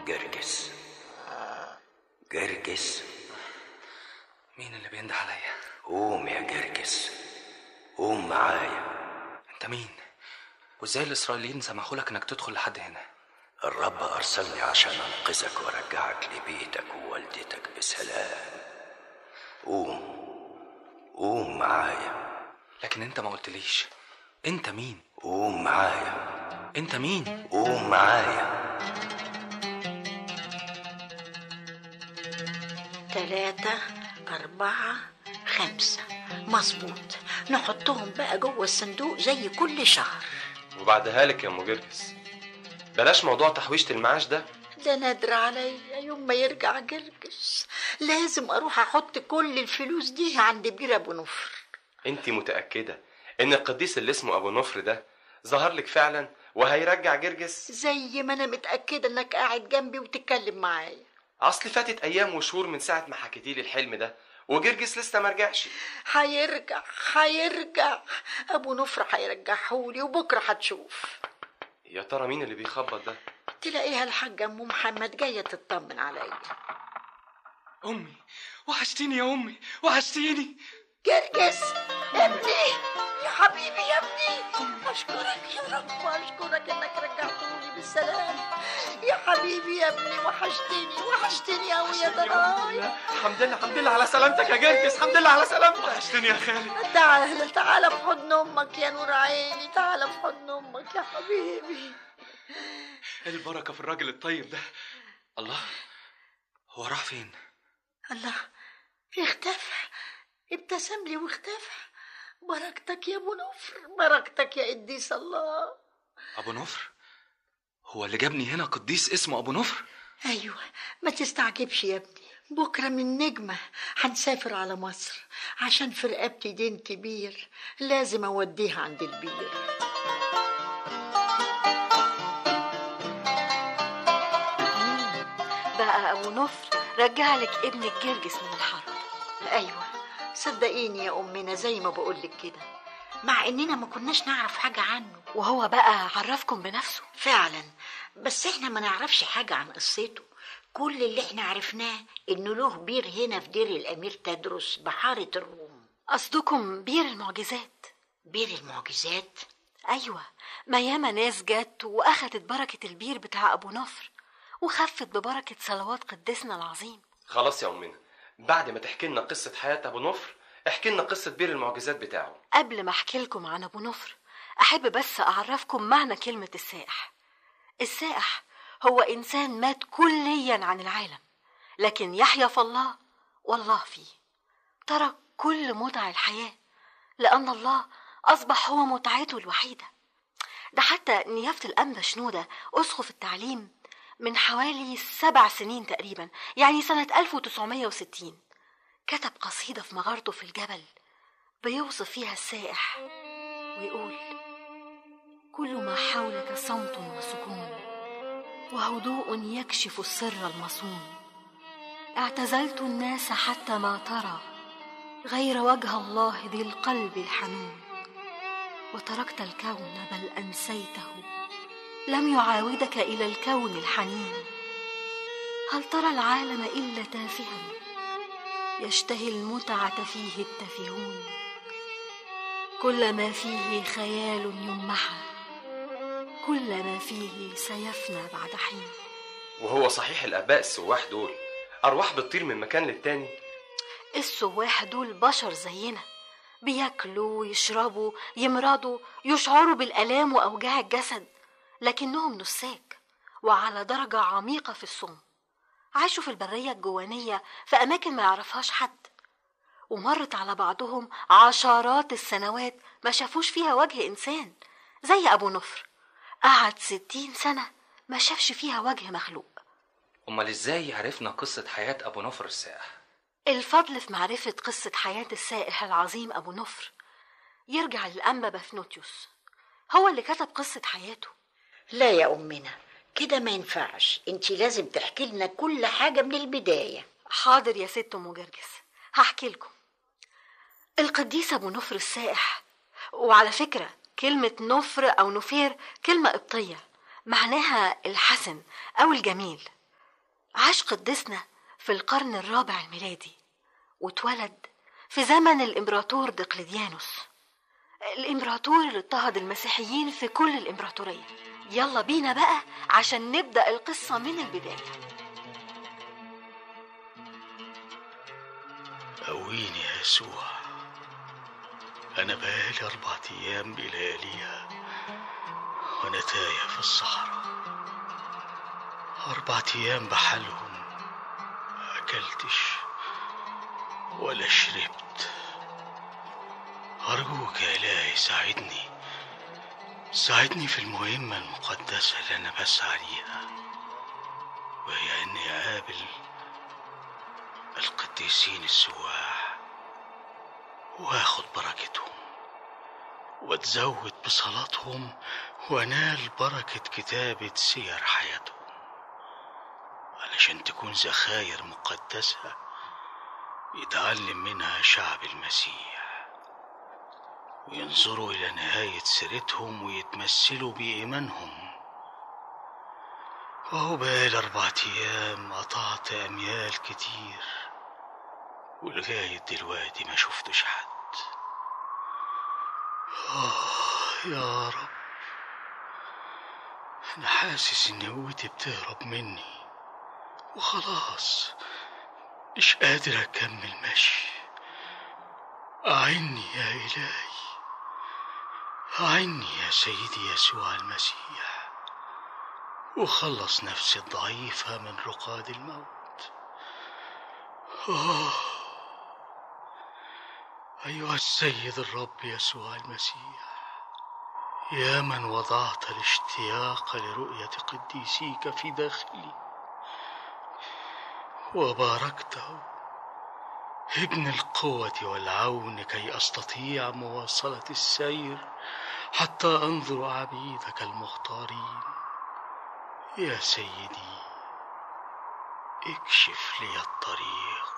جرجس جرجس مين اللي بينده عليا قوم يا جرجس قوم معايا انت مين وازاي الاسرائيليين سمحوا لك انك تدخل لحد هنا الرب أرسلني عشان أنقذك وأرجعك لبيتك ووالدتك بسلام قوم قوم معايا لكن انت ما قلتليش انت مين قوم معايا انت مين قوم معايا تلاتة أربعة خمسة مظبوط نحطهم بقى جوه الصندوق زي كل شهر وبعدها لك يا ام جرجس بلاش موضوع تحويشة المعاش ده ده نادر عليا يوم ما يرجع جرجس لازم أروح أحط كل الفلوس دي عند بير أبو نفر انت متأكدة ان القديس اللي اسمه ابو نفر ده ظهر لك فعلا وهيرجع جرجس زي ما أنا متأكدة إنك قاعد جنبي وتتكلم معايا اصل فاتت ايام وشهور من ساعة ما حكيتي لي الحلم ده وجرجس لسه ما رجعش هيرجع هيرجع أبو نفر هيرجعهولي وبكرة هتشوف يا ترى مين اللي بيخبط ده تلاقيها الحاجة أم محمد جاية تطمن عليا امي وحشتيني يا امي وحشتيني جرجس ابني يا حبيبي يا ابني اشكرك يا رب اشكرك انك رجعتوني بالسلام يا حبيبي يا ابني وحشتني وحشتني قوي يا ضناي الحمد لله الحمد لله على سلامتك يا جرجس الحمد لله على سلامتك وحشتني يا خالي تعال تعال في حضن امك يا نور عيني تعال في حضن امك يا حبيبي البركه في الراجل الطيب ده الله هو راح فين الله اختفى ابتسم لي واختفى بركتك يا ابو نفر بركتك يا قديس الله ابو نفر هو اللي جابني هنا قديس اسمه ابو نفر ايوه ما تستعجبش يا ابني بكره من نجمه هنسافر على مصر عشان في رقبتي دين كبير لازم اوديها عند البير بقى ابو نفر رجع لك ابنك جرجس من الحرب ايوه صدقيني يا امنا زي ما بقولك كده مع اننا ما كناش نعرف حاجه عنه وهو بقى عرفكم بنفسه فعلا بس احنا ما نعرفش حاجه عن قصته كل اللي احنا عرفناه انه له بير هنا في دير الامير تدرس بحاره الروم قصدكم بير المعجزات بير المعجزات ايوه ما ياما ناس جت واخدت بركه البير بتاع ابو نفر وخفت ببركه صلوات قدسنا العظيم خلاص يا امنا بعد ما تحكي لنا قصة حياة ابو نفر احكي لنا قصة بير المعجزات بتاعه قبل ما احكي لكم عن ابو نفر احب بس اعرفكم معنى كلمه السائح السائح هو انسان مات كليا عن العالم لكن يحيا في الله والله فيه ترك كل متع الحياه لان الله اصبح هو متعته الوحيده ده حتى نيافه الانبا شنوده اسقف التعليم من حوالي سبع سنين تقريبا يعني سنة 1960 كتب قصيدة في مغارته في الجبل بيوصف فيها السائح ويقول كل ما حولك صمت وسكون وهدوء يكشف السر المصون اعتزلت الناس حتى ما ترى غير وجه الله ذي القلب الحنون وتركت الكون بل أنسيته لم يعاودك إلى الكون الحنين هل ترى العالم إلا تافها يشتهي المتعة فيه التافهون كل ما فيه خيال يمحى كل ما فيه سيفنى بعد حين وهو صحيح الاباء السواح دول ارواح بتطير من مكان للتاني السواح دول بشر زينا بياكلوا يشربوا يمرضوا يشعروا بالآلام وأوجاع الجسد لكنهم نساك وعلى درجة عميقة في الصوم عاشوا في البرية الجوانية في أماكن ما يعرفهاش حد ومرت على بعضهم عشرات السنوات ما شافوش فيها وجه إنسان زي أبو نفر قعد ستين سنة ما شافش فيها وجه مخلوق امال ازاي عرفنا قصه حياه ابو نفر السائح الفضل في معرفة قصة حياة السائح العظيم أبو نفر يرجع للأنبا بافنوتيوس هو اللي كتب قصة حياته لا يا امنا كده ما ينفعش انت لازم تحكي لنا كل حاجه من البدايه حاضر يا ست أم جرجس هحكي لكم القديس أبو نفر السائح وعلى فكرة كلمة نفر أو نفير كلمة قبطية معناها الحسن أو الجميل عاش قدسنا في القرن الرابع الميلادي واتولد في زمن الإمبراطور دقلديانوس الإمبراطور اللي اضطهد المسيحيين في كل الإمبراطورية يلا بينا بقى عشان نبدأ القصة من البداية قويني يا يسوع أنا بقالي أربعة أيام بلياليها وأنا تايه في الصحراء أربعة أيام بحالهم ما أكلتش ولا شربت أرجوك يا إلهي ساعدني ساعدني في المهمة المقدسة اللي أنا بسعى ليها وهي إني أقابل القديسين السواح واخد بركتهم واتزود بصلاتهم وانال بركة كتابة سير حياتهم علشان تكون ذخاير مقدسة يتعلم منها شعب المسيح وينظروا إلى نهاية سيرتهم ويتمثلوا بإيمانهم وهو بقالي أربعة أيام قطعت أميال كتير ولغاية دلوقتي ما شفتش حد آه يا رب أنا حاسس إن قوتي بتهرب مني وخلاص مش قادر أكمل مشي أعني يا إلهي أعني يا سيدي يسوع المسيح وخلص نفسي الضعيفة من رقاد الموت آه أيها السيد الرب يسوع المسيح يا من وضعت الاشتياق لرؤية قديسيك في داخلي وباركته ابن القوة والعون كي أستطيع مواصلة السير حتى أنظر عبيدك المختارين يا سيدي اكشف لي الطريق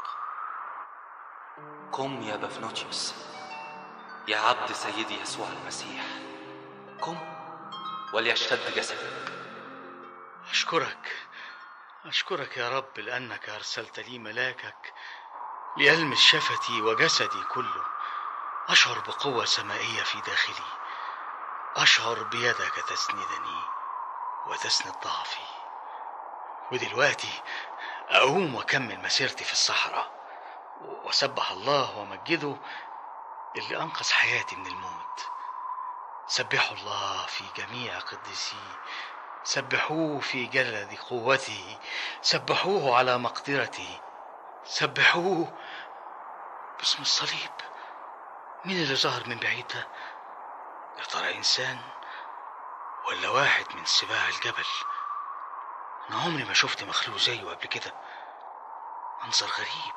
قم يا بفنوتيوس يا عبد سيدي يسوع المسيح قم وليشتد جسدك أشكرك أشكرك يا رب لأنك أرسلت لي ملاكك ليلمس شفتي وجسدي كله أشعر بقوة سمائية في داخلي أشعر بيدك تسندني وتسند ضعفي ودلوقتي أقوم وأكمل مسيرتي في الصحراء وأسبح الله وأمجده اللي أنقذ حياتي من الموت سبحوا الله في جميع قدسيه سبحوه في جلد قوته سبحوه على مقدرته سبحوه باسم الصليب مين اللي ظهر من بعيد ده يا ترى انسان ولا واحد من سباع الجبل انا عمري ما شفت مخلوق زيه قبل كده منظر غريب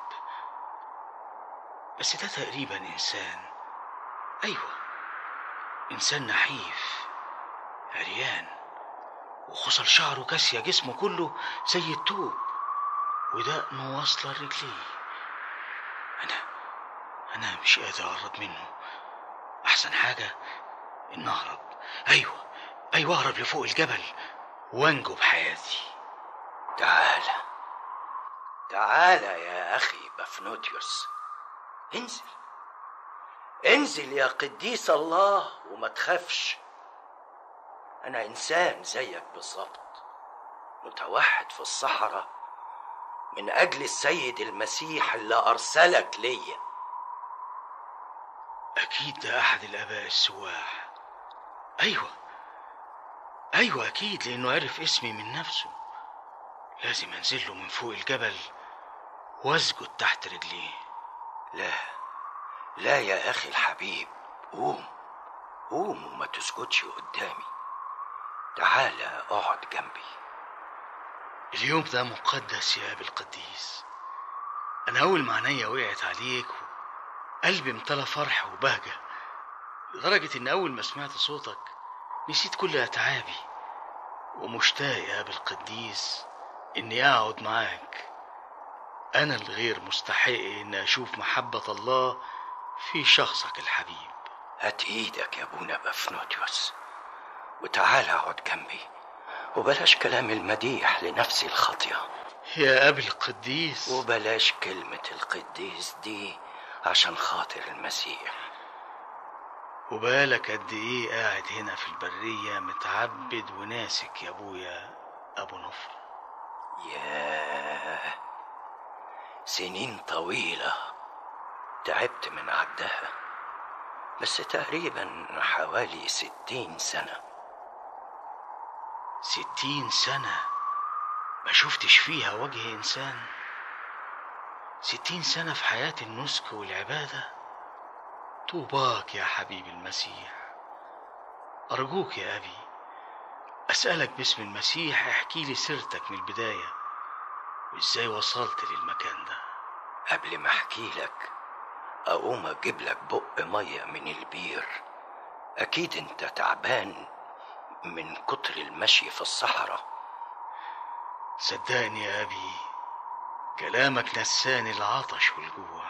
بس ده تقريبا انسان ايوه انسان نحيف عريان وخصل شعره كاسية جسمه كله زي التوب ودقنه واصلة لرجليه أنا أنا مش قادر أقرب منه أحسن حاجة إن أهرب أيوة أيوة أهرب لفوق الجبل وأنجو بحياتي تعالى تعالى يا أخي بفنوتيوس انزل انزل يا قديس الله وما تخافش أنا إنسان زيك بالظبط متوحد في الصحراء من أجل السيد المسيح اللي أرسلك ليا أكيد ده أحد الآباء السواح أيوة أيوة أكيد لأنه عرف اسمي من نفسه لازم أنزل له من فوق الجبل وأسجد تحت رجليه لا لا يا أخي الحبيب قوم قوم وما تسكتش قدامي تعالى اقعد جنبي اليوم ده مقدس يا أبي القديس أنا أول ما عينيا وقعت عليك قلبي امتلى فرح وبهجة لدرجة إن أول ما سمعت صوتك نسيت كل أتعابي ومشتاق يا أبي القديس إني أقعد معاك أنا الغير مستحق إن أشوف محبة الله في شخصك الحبيب هات ايدك يا ابونا بفنوتيوس وتعالى اقعد جنبي وبلاش كلام المديح لنفسي الخاطئة يا أبي القديس وبلاش كلمة القديس دي عشان خاطر المسيح وبالك قد إيه قاعد هنا في البرية متعبد وناسك يا أبويا أبو نفر ياه سنين طويلة تعبت من عدها بس تقريبا حوالي ستين سنة ستين سنة ما شفتش فيها وجه إنسان ستين سنة في حياة النسك والعبادة طوباك يا حبيبي المسيح أرجوك يا أبي أسألك باسم المسيح احكي لي سيرتك من البداية وإزاي وصلت للمكان ده قبل ما احكي لك اقوم اجيب لك بق ميه من البير اكيد انت تعبان من كتر المشي في الصحراء صدقني يا أبي كلامك نساني العطش والجوع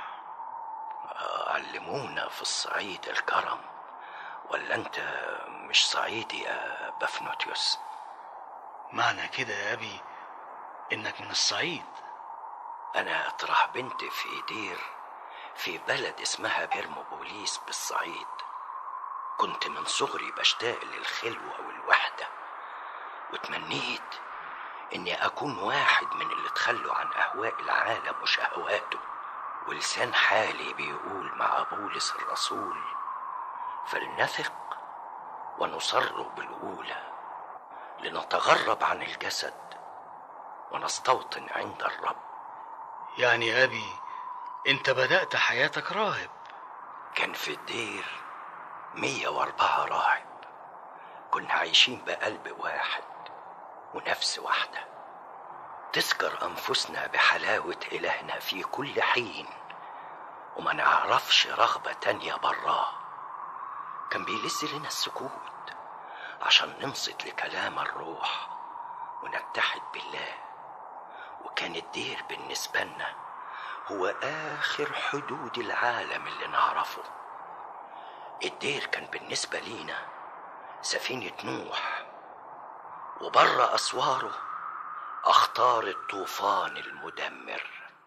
علمونا في الصعيد الكرم ولا انت مش صعيدي يا بفنوتيوس معنى كده يا أبي إنك من الصعيد انا اطرح بنت في دير في بلد اسمها بيرموبوليس بالصعيد كنت من صغري بشتاق للخلوة والوحدة وتمنيت اني اكون واحد من اللي تخلوا عن اهواء العالم وشهواته ولسان حالي بيقول مع بولس الرسول فلنثق ونصر بالاولى لنتغرب عن الجسد ونستوطن عند الرب يعني يا أبي أنت بدأت حياتك راهب كان في الدير مية واربعة راهب كنا عايشين بقلب واحد ونفس واحدة تذكر أنفسنا بحلاوة إلهنا في كل حين وما نعرفش رغبة تانية براه كان بيلز لنا السكوت عشان ننصت لكلام الروح ونتحد بالله وكان الدير بالنسبة لنا هو آخر حدود العالم اللي نعرفه الدير كان بالنسبة لينا سفينة نوح وبره أسواره أخطار الطوفان المدمر